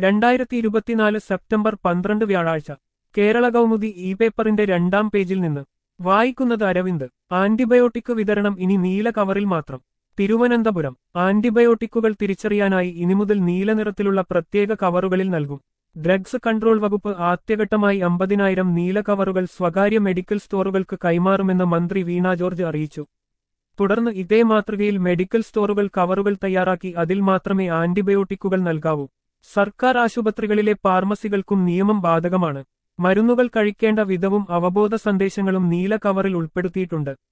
രണ്ടായിരത്തി ഇരുപത്തിനാല് സെപ്റ്റംബർ പന്ത്രണ്ട് വ്യാഴാഴ്ച കേരള കൗമുദി ഇ പേപ്പറിന്റെ രണ്ടാം പേജിൽ നിന്ന് വായിക്കുന്നത് അരവിന്ദ് ആന്റിബയോട്ടിക് വിതരണം ഇനി നീല കവറിൽ മാത്രം തിരുവനന്തപുരം ആന്റിബയോട്ടിക്കുകൾ തിരിച്ചറിയാനായി ഇനി മുതൽ നീല നിറത്തിലുള്ള പ്രത്യേക കവറുകളിൽ നൽകും ഡ്രഗ്സ് കൺട്രോൾ വകുപ്പ് ആദ്യഘട്ടമായി അമ്പതിനായിരം നീല കവറുകൾ സ്വകാര്യ മെഡിക്കൽ സ്റ്റോറുകൾക്ക് കൈമാറുമെന്ന് മന്ത്രി വീണ ജോർജ് അറിയിച്ചു തുടർന്ന് ഇതേ മാതൃകയിൽ മെഡിക്കൽ സ്റ്റോറുകൾ കവറുകൾ തയ്യാറാക്കി അതിൽ മാത്രമേ ആന്റിബയോട്ടിക്കുകൾ നൽകാവൂ സർക്കാർ ആശുപത്രികളിലെ ഫാർമസികൾക്കും നിയമം ബാധകമാണ് മരുന്നുകൾ കഴിക്കേണ്ട വിധവും അവബോധ സന്ദേശങ്ങളും നീല കവറിൽ ഉൾപ്പെടുത്തിയിട്ടുണ്ട്